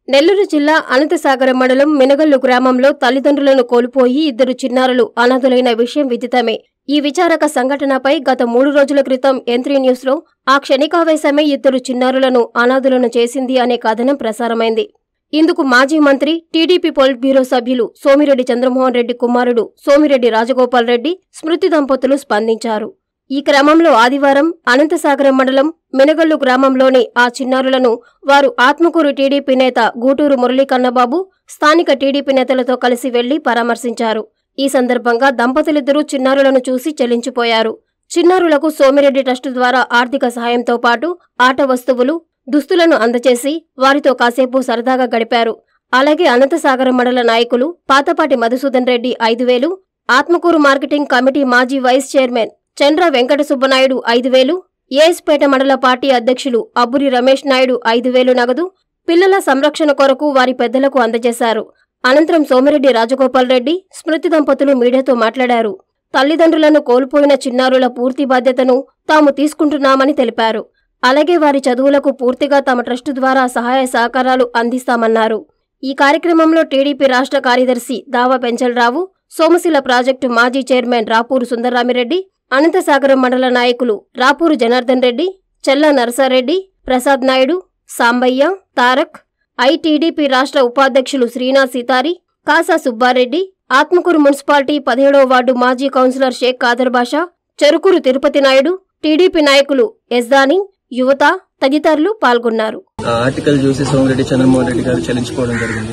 నెల్లూరు జిల్లా అనంతసాగరం మండలం మినగల్లు గ్రామంలో తల్లిదండ్రులను కోల్పోయి ఇద్దరు చిన్నారులు అనాథులైన విషయం విదితమే ఈ విచారక సంఘటనపై గత మూడు రోజుల క్రితం ఎంత్రీ న్యూస్లో ఆ క్షణికావేశమే ఇద్దరు చిన్నారులను అనాథులను చేసింది అనే కథనం ప్రసారమైంది ఇందుకు మాజీ మంత్రి టీడీపీ పొలిట్ బ్యూరో సభ్యులు సోమిరెడ్డి చంద్రమోహన్ రెడ్డి కుమారుడు సోమిరెడ్డి రాజగోపాల్ రెడ్డి స్మృతి దంపతులు స్పందించారు ఈ క్రమంలో ఆదివారం అనంతసాగరం మండలం మినగల్లు గ్రామంలోని ఆ చిన్నారులను వారు ఆత్మకూరు టీడీపీ నేత గూటూరు మురళీ కన్నబాబు స్థానిక టీడీపీ నేతలతో కలిసి వెళ్లి పరామర్శించారు ఈ సందర్భంగా దంపతులిద్దరూ చిన్నారులను చూసి చెల్లించిపోయారు చిన్నారులకు సోమిరెడ్డి ట్రస్టు ద్వారా ఆర్థిక సహాయంతో పాటు ఆట వస్తువులు దుస్తులను అందచేసి వారితో కాసేపు సరదాగా గడిపారు అలాగే అనంతసాగరం మండల నాయకులు పాతపాటి మధుసూదన్ రెడ్డి ఐదు వేలు ఆత్మకూరు మార్కెటింగ్ కమిటీ మాజీ వైస్ చైర్మన్ చంద్ర వెంకట సుబ్బనాయుడు ఐదు వేలు ఏఎస్పేట మండల పార్టీ అధ్యక్షులు అబ్బురి రమేష్ నాయుడు ఐదు వేలు నగదు పిల్లల సంరక్షణ కొరకు వారి పెద్దలకు అందజేశారు అనంతరం సోమిరెడ్డి రాజగోపాల్ రెడ్డి స్మృతి దంపతులు మీడియాతో మాట్లాడారు తల్లిదండ్రులను కోల్పోయిన చిన్నారుల పూర్తి బాధ్యతను తాము తీసుకుంటున్నామని తెలిపారు అలాగే వారి చదువులకు పూర్తిగా తమ ట్రస్టు ద్వారా సహాయ సహకారాలు అందిస్తామన్నారు ఈ కార్యక్రమంలో టీడీపీ రాష్ట్ర కార్యదర్శి దావా పెంచలరావు సోమశిల ప్రాజెక్టు మాజీ చైర్మన్ రాపూరు సుందరరామిరెడ్డి అనంతసాగరం మండల నాయకులు రాపూరు జనార్దన్ రెడ్డి చెల్ల నరసారెడ్డి ప్రసాద్ నాయుడు సాంబయ్య తారక్ ఐటీడీపీ రాష్ట్ర ఉపాధ్యక్షులు శ్రీనాథ్ సితారి కాసా సుబ్బారెడ్డి ఆత్మకూరు మున్సిపాలిటీ పదిహేడవ వార్డు మాజీ కౌన్సిలర్ షేక్ కాదర్ బాషా చెరుకూరు తిరుపతి నాయుడు టీడీపీ నాయకులు ఎస్దాని యువత తదితరులు పాల్గొన్నారు ఆ ఆర్టికల్ చూసి సోమిరెడ్డి చంద్రమోహన్ రెడ్డి గారు చెల్లించుకోవడం జరిగింది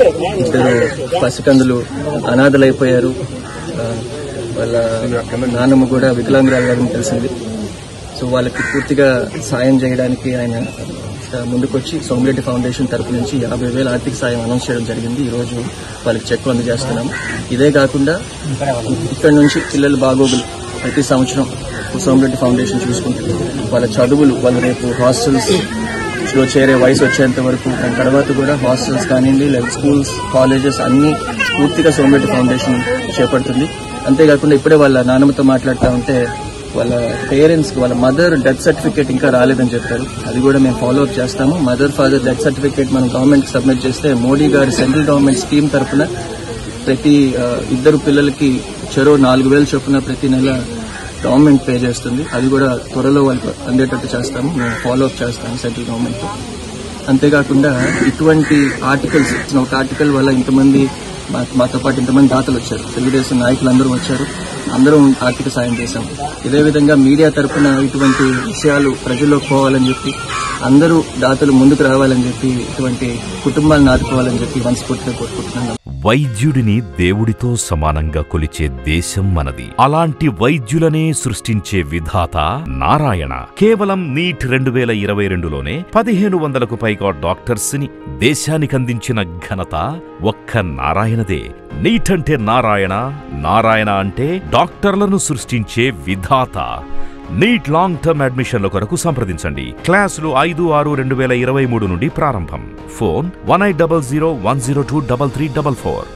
ఇద్దరు పసికందులు అనాథలైపోయారు ఆ, వాళ్ళ నాన్నమ్మ కూడా వికలాంగురాలు తెలిసింది సో వాళ్ళకి పూర్తిగా సాయం చేయడానికి ఆయన ఆ, ముందుకొచ్చి సోమిరెడ్డి ఫౌండేషన్ తరపు నుంచి యాభై వేల ఆర్థిక సాయం అనౌన్స్ చేయడం జరిగింది ఈ రోజు వాళ్ళకి చెక్ అందజేస్తున్నాము ఇదే కాకుండా ఇక్కడ నుంచి పిల్లల బాగోగులు ప్రతి సంవత్సరం సోమిరెడ్డి ఫౌండేషన్ చూసుకుంటుంది వాళ్ళ చదువులు వాళ్ళు రేపు హాస్టల్స్ లో చేరే వయసు వచ్చేంత వరకు దాని తర్వాత కూడా హాస్టల్స్ కానివ్వండి లేదా స్కూల్స్ కాలేజెస్ అన్ని పూర్తిగా సోమిరెడ్డి ఫౌండేషన్ చేపడుతుంది అంతేకాకుండా ఇప్పుడే వాళ్ళ నాన్నమ్మతో మాట్లాడుతూ ఉంటే వాళ్ళ పేరెంట్స్ వాళ్ళ మదర్ డెత్ సర్టిఫికేట్ ఇంకా రాలేదని చెప్పారు అది కూడా మేము ఫాలో అప్ చేస్తాము మదర్ ఫాదర్ డెత్ సర్టిఫికేట్ మనం గవర్నమెంట్ సబ్మిట్ చేస్తే మోడీ గారి సెంట్రల్ గవర్నమెంట్ స్కీమ్ తరఫున ప్రతి ఆ, ఇద్దరు పిల్లలకి చెరో నాలుగు వేలు చొప్పున ప్రతి నెల గవర్నమెంట్ పే చేస్తుంది అది కూడా త్వరలో వాళ్ళకి అందేటట్టు చేస్తాము మేము ఫాలో అప్ చేస్తాము సెంట్రల్ గవర్నమెంట్ అంతేకాకుండా ఇటువంటి ఆర్టికల్స్ ఒక ఆర్టికల్ వల్ల ఇంతమంది మా- మాతో పాటు ఇంతమంది దాతలు వచ్చారు తెలుగుదేశం నాయకులు అందరూ వచ్చారు అందరం ఆర్థిక సాయం చేశాం ఇదే విధంగా మీడియా తరపున ఇటువంటి విషయాలు ప్రజల్లోకి పోవాలని చెప్పి అందరూ దాతలు ముందుకు రావాలని చెప్పి ఇటువంటి కుటుంబాలను ఆదుకోవాలని చెప్పి మనస్ఫూర్తిగా కోరుకుంటున్నాను వైద్యుడిని దేవుడితో సమానంగా కొలిచే దేశం మనది అలాంటి వైద్యులనే సృష్టించే విధాత నారాయణ కేవలం నీట్ రెండు వేల ఇరవై రెండులోనే పదిహేను వందలకు పైగా డాక్టర్స్ ని దేశానికి అందించిన ఘనత ఒక్క నారాయణదే నీట్ అంటే నారాయణ నారాయణ అంటే డాక్టర్లను సృష్టించే విధాత నీట్ లాంగ్ టర్మ్ అడ్మిషన్ల కొరకు సంప్రదించండి క్లాసులు ఐదు ఆరు రెండు వేల ఇరవై మూడు నుండి ప్రారంభం phone one eight double zero one zero two double three double four